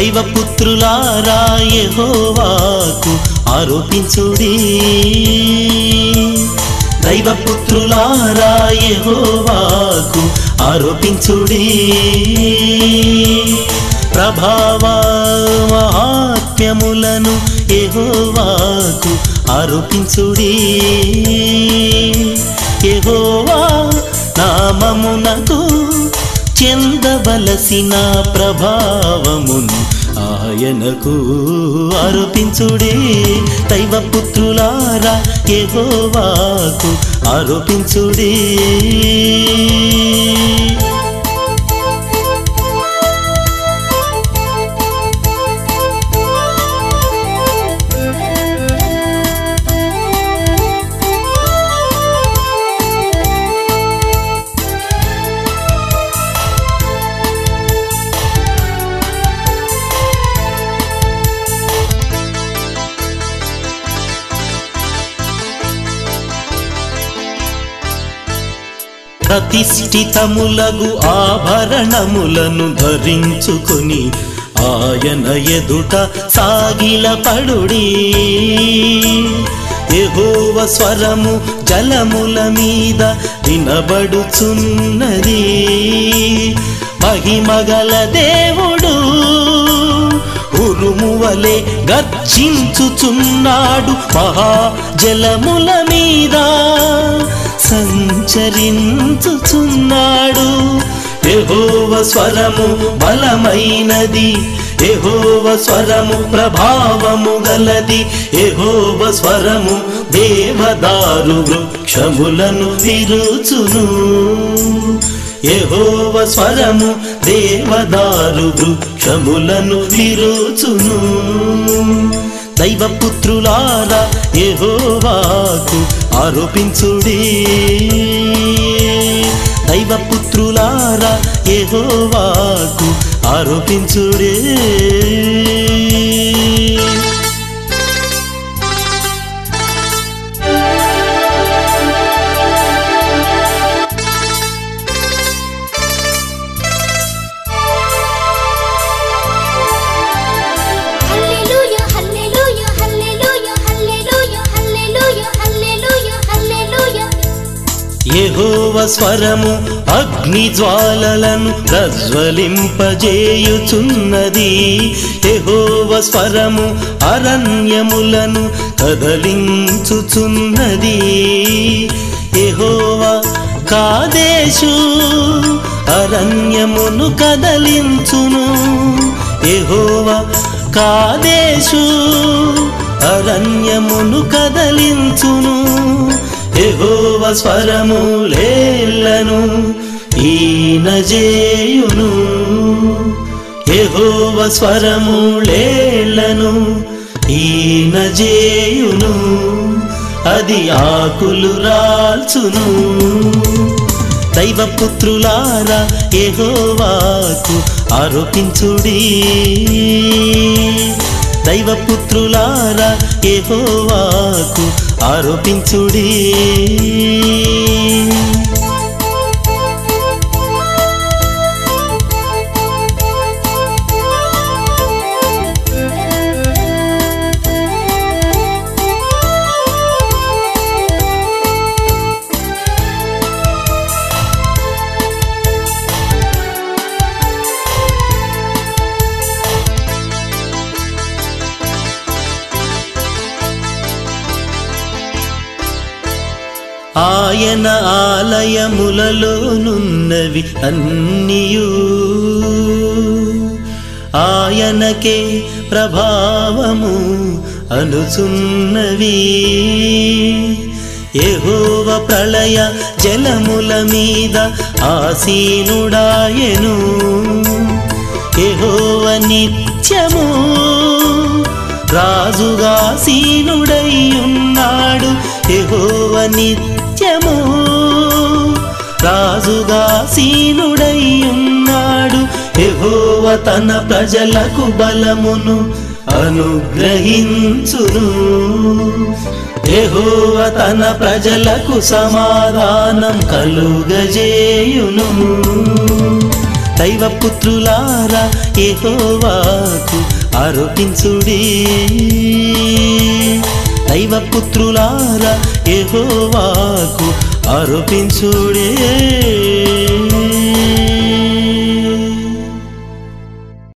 దైవపుత్రులారా యెహోవాకు ఆరోపించుడి దైవపుత్రులారా యెహోవాకు ఆరోపించుడి ప్రభావ మహాత్మ్యములను యెహోవాకు ఆరోపించుడి యెహోవా నామమునకు చెందవలసిన ప్రభావమును ఆయనకు ఆరోపించుడే దైవపుత్రులారా యెహోవాకు ఆరోపించుడే ప్రతిష్ఠితములగు ఆభరణములను ధరించుకొని ఆయన ఎదుట సాగిల పడుడి ఎహోవ స్వరము జలముల మీద వినబడుచున్నది మహిమగల దేవుడు ఉరుము వలె గర్జించుచున్నాడు మహాజలముల మీద సంచరించుచున్నాడు ఎహోవ స్వరము బలమైనది ఎహోవ స్వరము ప్రభావము గలది ఎహోవ స్వరము దేవదారు వృక్షములను విరుచును యెహోవ స్వరము దేవదారు వృక్షములను విరుచును దైవపుత్రులారా యెహోవాకు ఆరోపించుడి దైవపుత్రులారా యెహోవాకు ఆరోపించుడే హల్లెలూయా హల్లెలూయా హల్లెలూయా హల్లెలూయా హల్లెలూయా హల్లెలూయా హల్లెలూయా యెహోవ స్వరము అగ్ని జ్వాలలను ప్రజ్వలింపజేయుచున్నది యెహోవ స్వరము అరణ్యములను కదలించుచున్నది యెహోవ కాదేశు అరణ్యమును కదలించును యెహోవ కాదేశు అరణ్యమును కదలించును యెహోవ స్వరములేలను ఈనజేయును యెహోవ స్వరములేలను ఈనజేయును అది ఆకులు రాల్చును దైవపుత్రులారా యెహోవాకు ఆరోపించుడి దైవపుత్రులారా యెహోవాకు ఆరోపించుడి ఆయన ఆలయములలోనున్నవి అన్నియు ఆయనకే ప్రభావము అనుచున్నవి యెహోవ ప్రళయ జలముల మీద ఆసీనుడాయెను యెహోవ నిత్యము రాజుగా సీనుడయ్యున్నాడు యెహోవ నిత్యము రాజుగా సీనుడయ్యున్నాడు యెహోవ తన ప్రజలకు బలమును అనుగ్రహించును యెహోవ తన ప్రజలకు సమాధానం కలుగజేయును దైవ దైవపుత్రులారా యెహోవాకు ఆరోపించుడి దైవపుత్రులారా యెహోవాకు ఆరోపించుడే